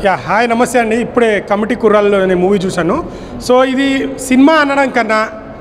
yeah hi నమస్తే అండి ఇప్పుడే కమిటీ కుర్రాల్లో అనే మూవీ చూశాను సో ఇది సినిమా అనడం కన్నా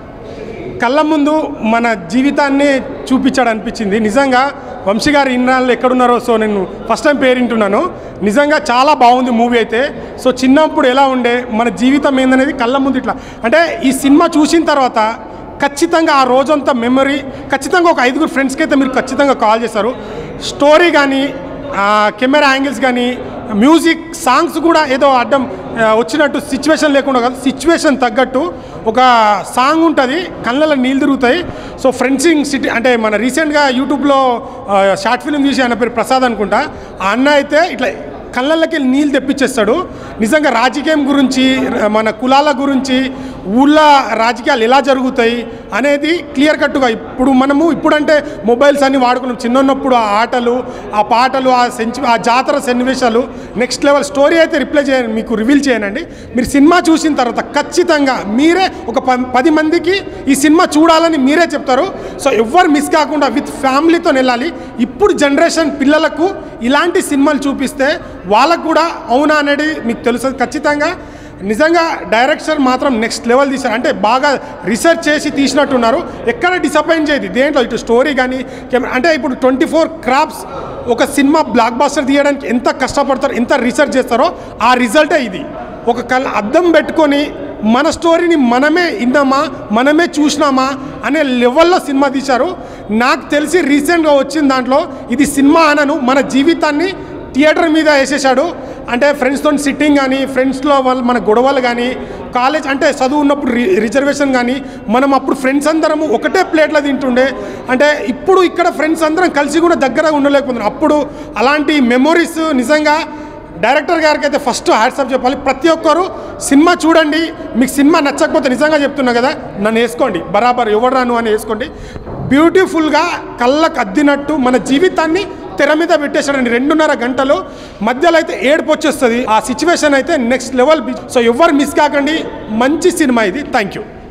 కళ్ళ ముందు మన జీవితాన్ని చూపించాడు అనిపించింది నిజంగా వంశీ గారు ఇన్నాళ్ళు ఎక్కడున్నారో సో నేను ఫస్ట్ టైం పేరు వింటున్నాను నిజంగా చాలా బాగుంది మూవీ అయితే సో చిన్నప్పుడు ఎలా ఉండే మన జీవితం ఏందనేది కళ్ళ ముందు ఇట్లా అంటే ఈ సినిమా చూసిన తర్వాత ఖచ్చితంగా ఆ రోజంతా మెమరీ ఖచ్చితంగా ఒక ఐదుగురు ఫ్రెండ్స్కి అయితే మీరు ఖచ్చితంగా కాల్ చేస్తారు స్టోరీ కానీ కెమెరా యాంగిల్స్ కానీ మ్యూజిక్ సాంగ్స్ కూడా ఏదో అడ్డం ఆ, వచ్చినట్టు సిచ్యువేషన్ లేకుండా కాదు సిచ్యువేషన్ తగ్గట్టు ఒక సాంగ్ ఉంటుంది కళ్ళలో నీళ్ళు తిరుగుతాయి సో ఫ్రెండ్సింగ్ సిటీ అంటే మన రీసెంట్గా యూట్యూబ్లో ఆ, షార్ట్ ఫిల్మ్ తీసి ఆయన పేరు ప్రసాద్ అనుకుంటా ఆ అన్న అయితే ఇట్లా కళ్ళకి నీళ్ళు తెప్పించేస్తాడు నిజంగా రాజకీయం గురించి మన కులాల గురించి ఊళ్ళో రాజకీయాలు ఎలా జరుగుతాయి అనేది క్లియర్ కట్టుగా ఇప్పుడు మనము ఇప్పుడంటే మొబైల్స్ అన్ని వాడుకున్నాం చిన్నప్పుడు ఆ ఆటలు ఆ పాటలు ఆ సెంచు ఆ జాతర సన్నివేశాలు నెక్స్ట్ లెవెల్ స్టోరీ అయితే రిప్లై చేయ మీకు రివీల్ చేయనండి మీరు సినిమా చూసిన తర్వాత ఖచ్చితంగా మీరే ఒక ప- పది మందికి ఈ సినిమా చూడాలని మీరే చెప్తారు సో ఎవ్వరు మిస్ కాకుండా విత్ ఫ్యామిలీతో వెళ్ళాలి ఇప్పుడు జనరేషన్ పిల్లలకు ఇలాంటి సినిమాలు చూపిస్తే వాళ్ళకు కూడా అవునా అనేది మీకు తెలుస్తుంది ఖచ్చితంగా నిజంగా డైరెక్షన్ మాత్రం నెక్స్ట్ లెవెల్ తీశారు అంటే బాగా రీసెర్చ్ చేసి తీసినట్టున్నారు ఎక్కడ డిసప్పాయింట్ చేయదు దేంట్లో ఇటు స్టోరీ కానీ కెమెరా అంటే ఇప్పుడు ట్వంటీ ఫోర్ క్రాప్స్ ఒక సినిమా బ్లాక్ బాస్టర్ తీయడానికి ఎంత కష్టపడతారో ఎంత రీసెర్చ్ చేస్తారో ఆ రిజల్టే ఇది ఒక కళ్ళ అద్దం పెట్టుకొని మన స్టోరీని మనమే విన్నామా మనమే చూసినామా అనే లెవెల్లో సినిమా తీశారు నాకు తెలిసి రీసెంట్గా వచ్చిన దాంట్లో ఇది సినిమా అనను మన జీవితాన్ని థియేటర్ మీద వేసేసాడు అంటే ఫ్రెండ్స్తో సిట్టింగ్ కానీ ఫ్రెండ్స్లో వాళ్ళు మన గొడవలు కానీ కాలేజ్ అంటే చదువు ఉన్నప్పుడు రి రిజర్వేషన్ కానీ మనం అప్పుడు ఫ్రెండ్స్ అందరము ఒకటే ప్లేట్లో తింటుండే అంటే ఇప్పుడు ఇక్కడ ఫ్రెండ్స్ అందరం కలిసి కూడా దగ్గర ఉండలేకపోతున్నాం అప్పుడు అలాంటి మెమొరీస్ నిజంగా డైరెక్టర్ గారికి అయితే ఫస్ట్ హ్యాట్సప్ చెప్పాలి ప్రతి ఒక్కరు సినిమా చూడండి మీకు సినిమా నచ్చకపోతే నిజంగా చెప్తున్నా కదా నన్ను వేసుకోండి బరాబర్ ఎవరు రాను అని వేసుకోండి బ్యూటిఫుల్గా కళ్ళకు అద్దినట్టు మన జీవితాన్ని తెర మీద పెట్టేశాడండి రెండున్నర గంటలు మధ్యలో అయితే ఏడుపు వచ్చేస్తుంది ఆ సిచ్యువేషన్ అయితే నెక్స్ట్ లెవెల్ సో ఎవరు మిస్ కాకండి మంచి సినిమా ఇది థ్యాంక్ యూ